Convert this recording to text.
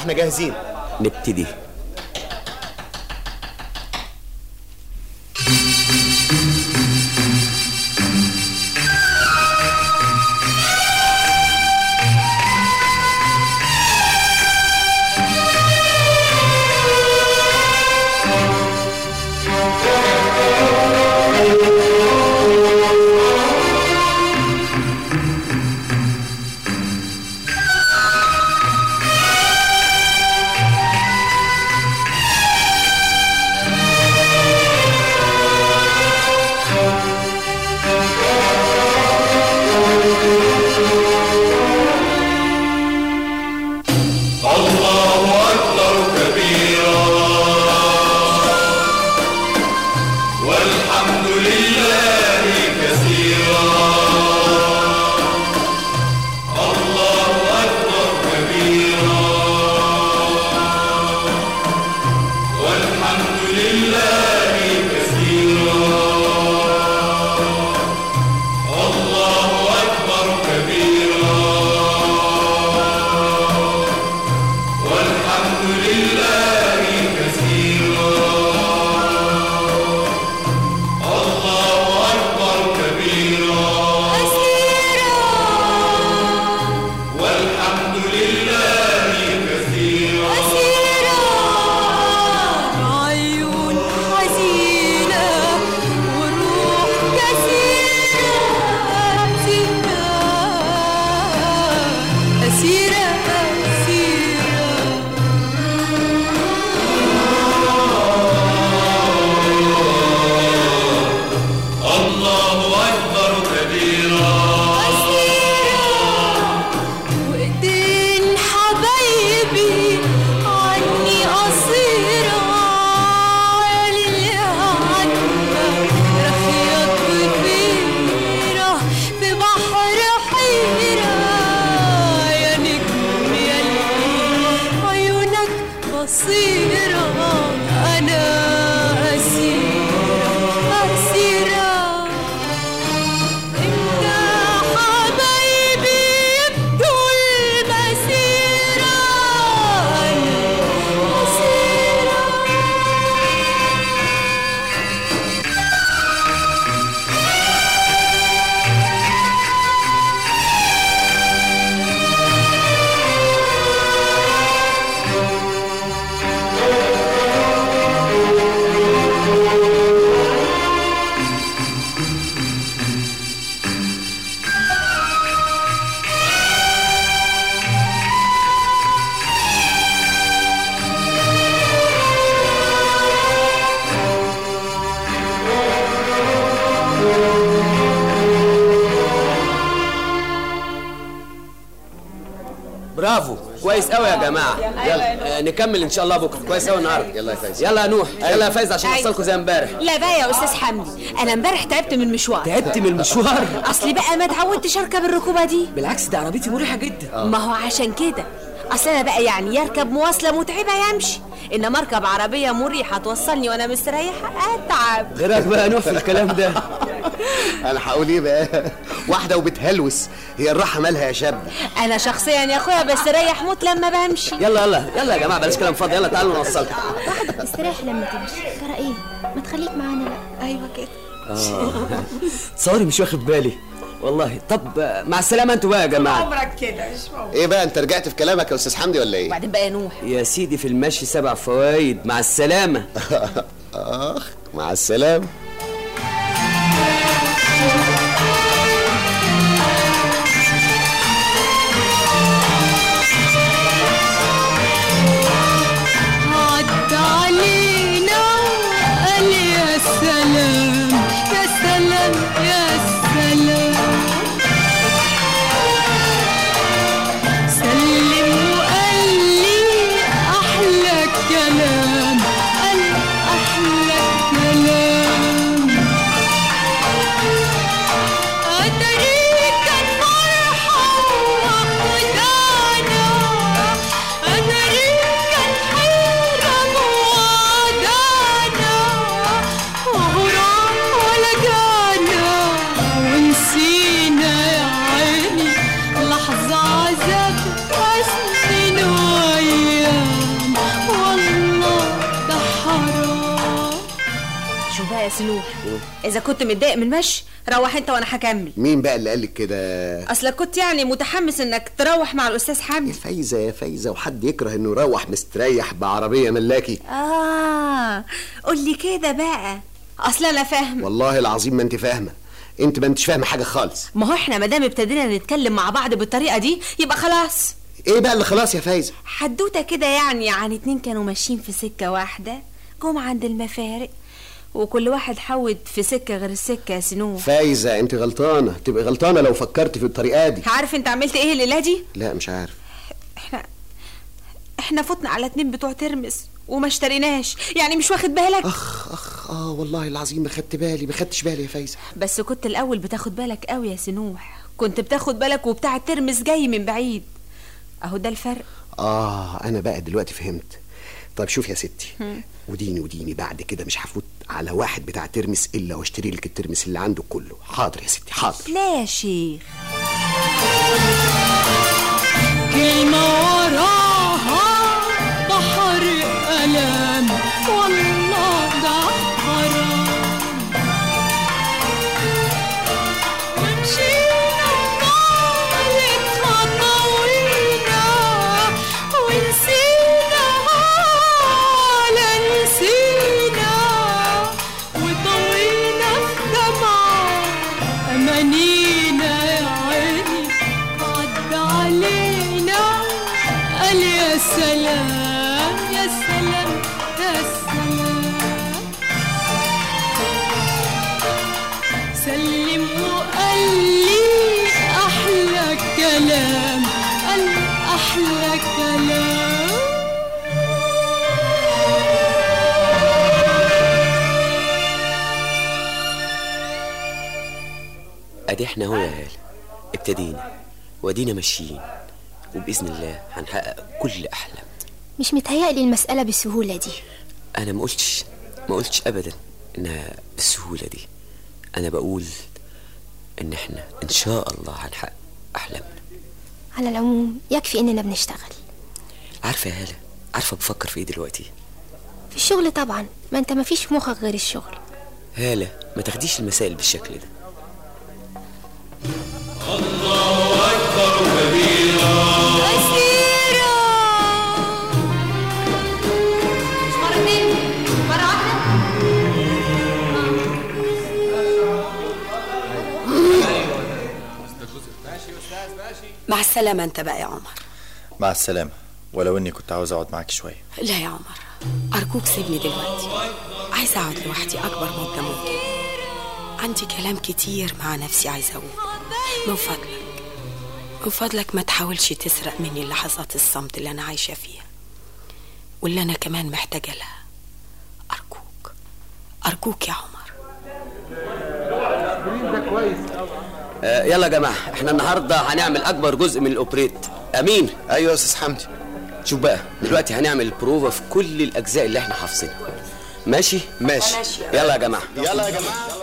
احنا جاهزين نبتدي الله أكبر كبيرا والحمد لله كثيرا الله أكبر كبيرا والحمد لله كثيرا الله أكبر كبيرا والحمد لله كثيرا الله أكبر كبيرا والحمد لله كثيرا عيون حزينة وروح كثيرة أسيرة أسيرة الله أكبر كبيرا وإيدين حبايبي عني قصيرة اللي عنا رخيط وكبيرة في بحر حيرة يا نجم يا اللي عيونك بصيرة أنا أسيرة أسيرة انت حبايبي يبدوا المسيرة المسيرة برافو كويس قوي يا جماعه يلا آه نكمل ان شاء الله بكره كويس قوي النهارده يلا يا فايز يلا يا نوح يلا يا فايز عشان أيوة. نوصلكم زي امبارح لا بقى يا استاذ حمدي انا امبارح تعبت من المشوار تعبت من المشوار اصلي بقى ما اتعودتش اركب الركوبه دي بالعكس ده عربيتي مريحه جدا ما هو عشان كده اصل انا بقى يعني يركب مواصله متعبه يمشي انما اركب عربيه مريحه توصلني وانا مستريحه اتعب غيرك بقى يا نوح في الكلام ده انا هقول ايه بقى واحده وبتهلوس هي الراحه مالها يا شاب انا شخصيا يا اخويا بستريح موت لما بمشي يلا يلا يلا يا جماعه بلاش كلام فاضي يلا تعالوا نوصلكم استريح لما تمشي ترى ايه ما تخليك معانا بقى ايوه كده صوري مش واخد بالي والله طب آه، مع السلامه انتوا بقى يا جماعه عمرك كده مش موجود ايه بقى انت رجعت في كلامك يا استاذ حمدي ولا ايه وبعدين بقى يا نوح يا سيدي في المشي سبع فوائد مع السلامه اخ مع السلامه عد علينا وقال يا سلام يا سلام يا سلام سلم وقال لي أحلى كلام قال أحلى كلام سنوح اذا كنت متضايق من المشي روح انت وانا هكمل مين بقى اللي قالك كده اصلك كنت يعني متحمس انك تروح مع الاستاذ يا حمدي فايزه يا فايزه وحد يكره انه يروح مستريح بعربيه ملاكي اه قول لي كده بقى اصل انا فاهمه والله العظيم ما انت فاهمه انت ما انتش فاهمه حاجه خالص ما هو احنا مادام ابتدينا نتكلم مع بعض بالطريقه دي يبقى خلاص ايه بقى اللي خلاص يا فايزه حدوته كده يعني عن اتنين كانوا ماشيين في سكه واحده جم عند المفارق وكل واحد حود في سكه غير السكه يا سنوح فايزه انت غلطانه تبقى غلطانه لو فكرت في الطريقه دي عارف انت عملت ايه الليله دي لا مش عارف احنا احنا فتنا على اتنين بتوع ترمس وما اشتريناش يعني مش واخد بالك اخ اخ اه والله العظيم ما خدت بالي ما خدتش بالي يا فايزه بس كنت الاول بتاخد بالك قوي يا سنوح كنت بتاخد بالك وبتاع الترمس جاي من بعيد اهو ده الفرق اه انا بقى دلوقتي فهمت طب شوف يا ستي وديني وديني بعد كده مش هفوت على واحد بتاع ترمس الا واشتري لك الترمس اللي عنده كله حاضر يا ستي حاضر لا يا شيخ كلمة وراها بحر ألم والله ده حرام ومشينا وقالت خطوينا ونسينا ولا نسينا وطوينا في جمعة أمانينا يا عيني عد علينا قال يا سلام يا سلام يا سلام سلم وقال لي أحلى كلام قال أحلى كلام ادي احنا هو يا هاله ابتدينا وادينا ماشيين وباذن الله هنحقق كل احلامنا مش متهيألي المسألة بالسهولة دي انا ما قلتش ما قلتش ابدا انها بالسهوله دي انا بقول ان احنا ان شاء الله هنحقق احلامنا على العموم يكفي إننا بنشتغل عارفه يا هاله عارفه بفكر في ايه دلوقتي في الشغل طبعا ما أنت ما فيش في مخك غير الشغل هاله ما تاخديش المسائل بالشكل ده أسيرة مش مرتين مرة واحدة مع السلامة أنت بقى يا عمر مع السلامة ولو اني كنت عاوز اقعد معاك شوية لا يا عمر أرجوك سيبني دلوقتي عايزة أقعد لوحدي أكبر مدة ممكن عندي كلام كتير مع نفسي عايزة أقوله من فضلك من فضلك ما تحاولش تسرق مني لحظات الصمت اللي أنا عايشة فيها واللي أنا كمان محتاجة لها أرجوك أرجوك يا عمر آه يلا يا جماعه احنا النهارده هنعمل اكبر جزء من الاوبريت امين ايوه يا استاذ حمدي شوف بقى دلوقتي هنعمل بروفا في كل الاجزاء اللي احنا حافظينها ماشي ماشي ماشي. يلا يا جماعه يلا يا جماعة